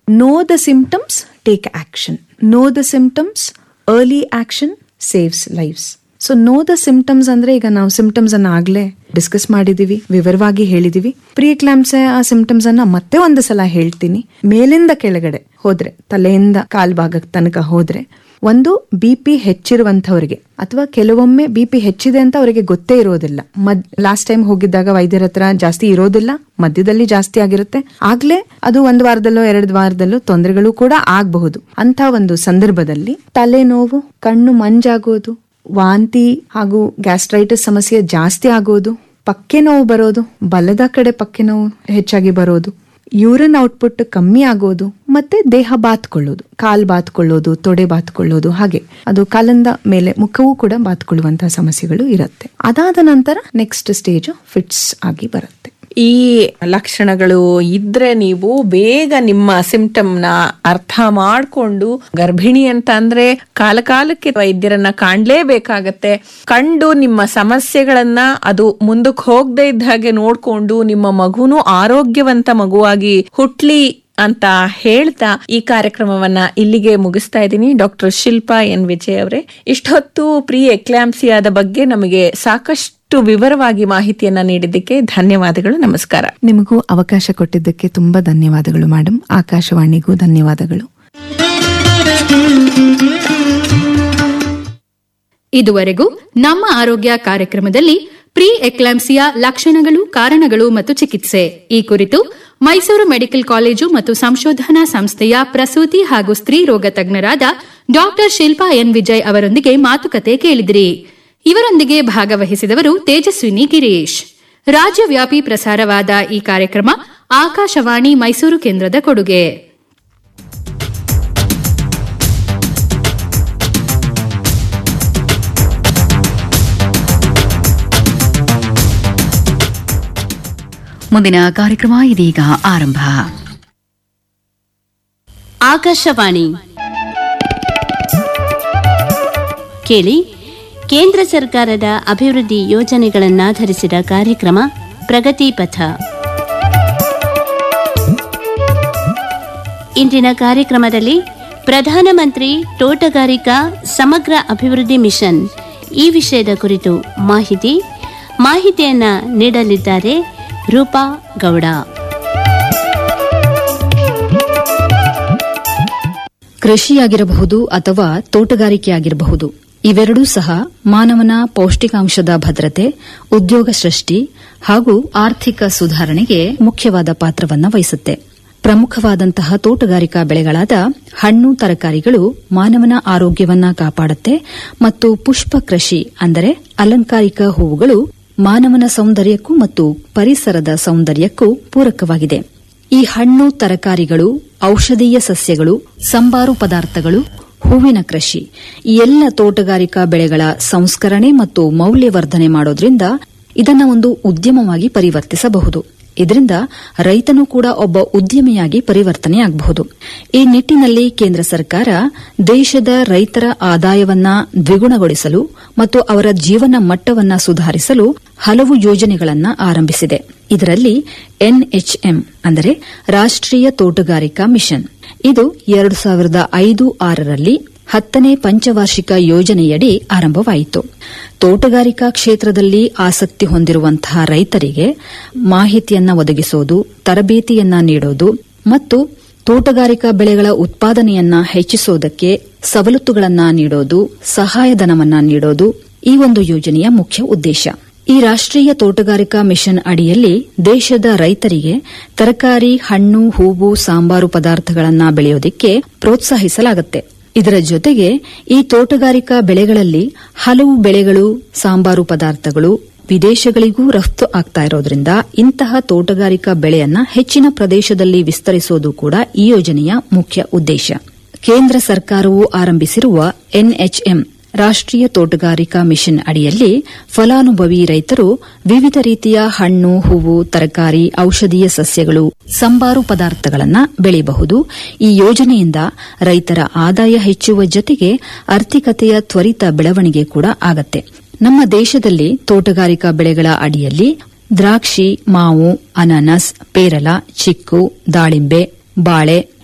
no the symptoms take action know the symptoms early action saves lives so know the symptoms ಅಂದ್ರೆ ಈಗ ನಾವು symptoms ಅನ್ನ ಆಗ್ಲೇ discuss ಮಾಡಿದೀವಿ ವಿವರವಾಗಿ ಹೇಳಿದೀವಿ ಪ್ರೀ ಕ್ಲಾಮ್ಸ್ ಆ ಸಿಂಪ್ಟಮ್ಸ್ ಅನ್ನ ಮತ್ತೆ ಒಂದು ಸಲ ಹೇಳ್ತೀನಿ ಮೇಲಿಂದ ಕೆಳಗಡೆ ಹೋದ್ರೆ ತಲೆಯಿಂದ ಕಾಲ್ಭಾಗಕ್ಕೆ ತನಕ ಹೋದ್ರೆ ಒಂದು ಬಿ ಪಿ ಹೆಚ್ಚಿರುವಂತವರಿಗೆ ಅಥವಾ ಕೆಲವೊಮ್ಮೆ ಬಿ ಪಿ ಹೆಚ್ಚಿದೆ ಅಂತ ಅವರಿಗೆ ಗೊತ್ತೇ ಇರೋದಿಲ್ಲ ಮದ್ ಲಾಸ್ಟ್ ಟೈಮ್ ಹೋಗಿದ್ದಾಗ ವೈದ್ಯರ ಹತ್ರ ಜಾಸ್ತಿ ಇರೋದಿಲ್ಲ ಮಧ್ಯದಲ್ಲಿ ಜಾಸ್ತಿ ಆಗಿರುತ್ತೆ ಆಗ್ಲೇ ಅದು ಒಂದು ವಾರದಲ್ಲೋ ಎರಡು ವಾರದಲ್ಲೋ ತೊಂದರೆಗಳು ಕೂಡ ಆಗಬಹುದು ಅಂತ ಒಂದು ಸಂದರ್ಭದಲ್ಲಿ ತಲೆನೋವು ಕಣ್ಣು ಮಂಜಾಗೋದು ವಾಂತಿ ಹಾಗೂ ಗ್ಯಾಸ್ಟ್ರೈಟಿಸ್ ಸಮಸ್ಯೆ ಜಾಸ್ತಿ ಆಗೋದು ಪಕ್ಕೆ ನೋವು ಬರೋದು ಬಲದ ಕಡೆ ಪಕ್ಕೆ ನೋವು ಹೆಚ್ಚಾಗಿ ಬರೋದು ಯೂರಿನ್ ಔಟ್ಪುಟ್ ಕಮ್ಮಿ ಆಗೋದು ಮತ್ತೆ ದೇಹ ಬಾತ್ಕೊಳ್ಳೋದು ಕಾಲ್ ಬಾತ್ಕೊಳ್ಳೋದು ತೊಡೆ ಬಾತ್ಕೊಳ್ಳೋದು ಹಾಗೆ ಅದು ಕಾಲಿಂದ ಮೇಲೆ ಮುಖವೂ ಕೂಡ ಬಾತ್ಕೊಳ್ಳುವಂತಹ ಸಮಸ್ಯೆಗಳು ಇರುತ್ತೆ ಅದಾದ ನಂತರ ನೆಕ್ಸ್ಟ್ ಸ್ಟೇಜ್ ಫಿಟ್ಸ್ ಆಗಿ ಬರುತ್ತೆ ಈ ಲಕ್ಷಣಗಳು ಇದ್ರೆ ನೀವು ಬೇಗ ನಿಮ್ಮ ಸಿಂಪ್ಟಮ್ ನ ಅರ್ಥ ಮಾಡ್ಕೊಂಡು ಗರ್ಭಿಣಿ ಅಂತ ಅಂದ್ರೆ ಕಾಲ ಕಾಲಕ್ಕೆ ವೈದ್ಯರನ್ನ ಕಾಣ್ಲೇಬೇಕಾಗತ್ತೆ ಕಂಡು ನಿಮ್ಮ ಸಮಸ್ಯೆಗಳನ್ನ ಅದು ಮುಂದಕ್ಕೆ ಹೋಗದೆ ಇದ್ದ ಹಾಗೆ ನೋಡ್ಕೊಂಡು ನಿಮ್ಮ ಮಗುನು ಆರೋಗ್ಯವಂತ ಮಗುವಾಗಿ ಹುಟ್ಲಿ ಅಂತ ಹೇಳ್ತಾ ಈ ಕಾರ್ಯಕ್ರಮವನ್ನ ಇಲ್ಲಿಗೆ ಮುಗಿಸ್ತಾ ಇದ್ದೀನಿ ಡಾಕ್ಟರ್ ಶಿಲ್ಪಾ ಎನ್ ವಿಜಯ್ ಅವರೇ ಇಷ್ಟೊತ್ತು ಪ್ರೀ ಎಕ್ಲಾಂಸಿಯಾದ ಬಗ್ಗೆ ನಮಗೆ ಸಾಕಷ್ಟು ವಿವರವಾಗಿ ಮಾಹಿತಿಯನ್ನ ನೀಡಿದ್ದಕ್ಕೆ ಧನ್ಯವಾದಗಳು ನಮಸ್ಕಾರ ನಿಮಗೂ ಅವಕಾಶ ಕೊಟ್ಟಿದ್ದಕ್ಕೆ ತುಂಬಾ ಧನ್ಯವಾದಗಳು ಮೇಡಮ್ ಆಕಾಶವಾಣಿಗೂ ಧನ್ಯವಾದಗಳು ಇದುವರೆಗೂ ನಮ್ಮ ಆರೋಗ್ಯ ಕಾರ್ಯಕ್ರಮದಲ್ಲಿ ಪ್ರೀ ಎಕ್ಲಾಂಸಿಯಾ ಲಕ್ಷಣಗಳು ಕಾರಣಗಳು ಮತ್ತು ಚಿಕಿತ್ಸೆ ಈ ಕುರಿತು ಮೈಸೂರು ಮೆಡಿಕಲ್ ಕಾಲೇಜು ಮತ್ತು ಸಂಶೋಧನಾ ಸಂಸ್ಥೆಯ ಪ್ರಸೂತಿ ಹಾಗೂ ಸ್ತ್ರೀ ರೋಗ ತಜ್ಞರಾದ ಡಾಕ್ಟರ್ ಶಿಲ್ಪಾ ಎನ್ ವಿಜಯ್ ಅವರೊಂದಿಗೆ ಮಾತುಕತೆ ಕೇಳಿದಿರಿ ಇವರೊಂದಿಗೆ ಭಾಗವಹಿಸಿದವರು ತೇಜಸ್ವಿನಿ ಗಿರೀಶ್ ರಾಜ್ಯವ್ಯಾಪಿ ಪ್ರಸಾರವಾದ ಈ ಕಾರ್ಯಕ್ರಮ ಆಕಾಶವಾಣಿ ಮೈಸೂರು ಕೇಂದ್ರದ ಕೊಡುಗೆ ಮುಂದಿನ ಕಾರ್ಯಕ್ರಮ ಇದೀಗ ಆರಂಭ ಆಕಾಶವಾಣಿ ಕೇಳಿ ಕೇಂದ್ರ ಸರ್ಕಾರದ ಅಭಿವೃದ್ಧಿ ಯೋಜನೆಗಳನ್ನಾಧರಿಸಿದ ಕಾರ್ಯಕ್ರಮ ಪ್ರಗತಿ ಪಥ ಇಂದಿನ ಕಾರ್ಯಕ್ರಮದಲ್ಲಿ ಪ್ರಧಾನಮಂತ್ರಿ ತೋಟಗಾರಿಕಾ ಸಮಗ್ರ ಅಭಿವೃದ್ಧಿ ಮಿಷನ್ ಈ ವಿಷಯದ ಕುರಿತು ಮಾಹಿತಿ ಮಾಹಿತಿಯನ್ನ ನೀಡಲಿದ್ದಾರೆ ರೂಪಾ ಗೌಡ ಕೃಷಿಯಾಗಿರಬಹುದು ಅಥವಾ ತೋಟಗಾರಿಕೆಯಾಗಿರಬಹುದು ಇವೆರಡೂ ಸಹ ಮಾನವನ ಪೌಷ್ಟಿಕಾಂಶದ ಭದ್ರತೆ ಉದ್ಯೋಗ ಸೃಷ್ಟಿ ಹಾಗೂ ಆರ್ಥಿಕ ಸುಧಾರಣೆಗೆ ಮುಖ್ಯವಾದ ಪಾತ್ರವನ್ನು ವಹಿಸುತ್ತೆ ಪ್ರಮುಖವಾದಂತಹ ತೋಟಗಾರಿಕಾ ಬೆಳೆಗಳಾದ ಹಣ್ಣು ತರಕಾರಿಗಳು ಮಾನವನ ಆರೋಗ್ಯವನ್ನ ಕಾಪಾಡುತ್ತೆ ಮತ್ತು ಪುಷ್ಪ ಕೃಷಿ ಅಂದರೆ ಅಲಂಕಾರಿಕ ಹೂವುಗಳು ಮಾನವನ ಸೌಂದರ್ಯಕ್ಕೂ ಮತ್ತು ಪರಿಸರದ ಸೌಂದರ್ಯಕ್ಕೂ ಪೂರಕವಾಗಿದೆ ಈ ಹಣ್ಣು ತರಕಾರಿಗಳು ಔಷಧೀಯ ಸಸ್ಯಗಳು ಸಂಬಾರು ಪದಾರ್ಥಗಳು ಹೂವಿನ ಕೃಷಿ ಈ ಎಲ್ಲ ತೋಟಗಾರಿಕಾ ಬೆಳೆಗಳ ಸಂಸ್ಕರಣೆ ಮತ್ತು ಮೌಲ್ಯವರ್ಧನೆ ಮಾಡೋದ್ರಿಂದ ಇದನ್ನ ಒಂದು ಉದ್ಯಮವಾಗಿ ಪರಿವರ್ತಿಸಬಹುದು ಇದರಿಂದ ರೈತನು ಕೂಡ ಒಬ್ಬ ಉದ್ಯಮಿಯಾಗಿ ಪರಿವರ್ತನೆಯಾಗಬಹುದು ಈ ನಿಟ್ಟಿನಲ್ಲಿ ಕೇಂದ್ರ ಸರ್ಕಾರ ದೇಶದ ರೈತರ ಆದಾಯವನ್ನ ದ್ವಿಗುಣಗೊಳಿಸಲು ಮತ್ತು ಅವರ ಜೀವನ ಮಟ್ಟವನ್ನ ಸುಧಾರಿಸಲು ಹಲವು ಯೋಜನೆಗಳನ್ನು ಆರಂಭಿಸಿದೆ ಇದರಲ್ಲಿ ಎನ್ಎಚ್ಎಂ ಅಂದರೆ ರಾಷ್ಟ್ರೀಯ ತೋಟಗಾರಿಕಾ ಮಿಷನ್ ಇದು ಎರಡು ಸಾವಿರದ ಐದು ಆರರಲ್ಲಿ ಹತ್ತನೇ ಪಂಚವಾರ್ಷಿಕ ಯೋಜನೆಯಡಿ ಆರಂಭವಾಯಿತು ತೋಟಗಾರಿಕಾ ಕ್ಷೇತ್ರದಲ್ಲಿ ಆಸಕ್ತಿ ಹೊಂದಿರುವಂತಹ ರೈತರಿಗೆ ಮಾಹಿತಿಯನ್ನ ಒದಗಿಸೋದು ತರಬೇತಿಯನ್ನ ನೀಡೋದು ಮತ್ತು ತೋಟಗಾರಿಕಾ ಬೆಳೆಗಳ ಉತ್ಪಾದನೆಯನ್ನ ಹೆಚ್ಚಿಸೋದಕ್ಕೆ ಸವಲತ್ತುಗಳನ್ನ ನೀಡೋದು ಸಹಾಯಧನವನ್ನ ನೀಡೋದು ಈ ಒಂದು ಯೋಜನೆಯ ಮುಖ್ಯ ಉದ್ದೇಶ ಈ ರಾಷ್ಟ್ರೀಯ ತೋಟಗಾರಿಕಾ ಮಿಷನ್ ಅಡಿಯಲ್ಲಿ ದೇಶದ ರೈತರಿಗೆ ತರಕಾರಿ ಹಣ್ಣು ಹೂವು ಸಾಂಬಾರು ಪದಾರ್ಥಗಳನ್ನು ಬೆಳೆಯೋದಕ್ಕೆ ಪ್ರೋತ್ಸಾಹಿಸಲಾಗುತ್ತೆ ಇದರ ಜೊತೆಗೆ ಈ ತೋಟಗಾರಿಕಾ ಬೆಳೆಗಳಲ್ಲಿ ಹಲವು ಬೆಳೆಗಳು ಸಾಂಬಾರು ಪದಾರ್ಥಗಳು ವಿದೇಶಗಳಿಗೂ ರಫ್ತು ಆಗ್ತಾ ಇರೋದ್ರಿಂದ ಇಂತಹ ತೋಟಗಾರಿಕಾ ಬೆಳೆಯನ್ನ ಹೆಚ್ಚಿನ ಪ್ರದೇಶದಲ್ಲಿ ವಿಸ್ತರಿಸೋದು ಕೂಡ ಈ ಯೋಜನೆಯ ಮುಖ್ಯ ಉದ್ದೇಶ ಕೇಂದ್ರ ಸರ್ಕಾರವು ಆರಂಭಿಸಿರುವ ಎನ್ಎಚ್ಎಂ ರಾಷ್ಟ್ರೀಯ ತೋಟಗಾರಿಕಾ ಮಿಷನ್ ಅಡಿಯಲ್ಲಿ ಫಲಾನುಭವಿ ರೈತರು ವಿವಿಧ ರೀತಿಯ ಹಣ್ಣು ಹೂವು ತರಕಾರಿ ಔಷಧೀಯ ಸಸ್ಯಗಳು ಸಂಬಾರು ಪದಾರ್ಥಗಳನ್ನು ಬೆಳೆಯಬಹುದು ಈ ಯೋಜನೆಯಿಂದ ರೈತರ ಆದಾಯ ಹೆಚ್ಚುವ ಜೊತೆಗೆ ಆರ್ಥಿಕತೆಯ ತ್ವರಿತ ಬೆಳವಣಿಗೆ ಕೂಡ ಆಗತ್ತೆ ನಮ್ಮ ದೇಶದಲ್ಲಿ ತೋಟಗಾರಿಕಾ ಬೆಳೆಗಳ ಅಡಿಯಲ್ಲಿ ದ್ರಾಕ್ಷಿ ಮಾವು ಅನಾನಸ್ ಪೇರಲ ಚಿಕ್ಕು ದಾಳಿಂಬೆ ಬಾಳೆ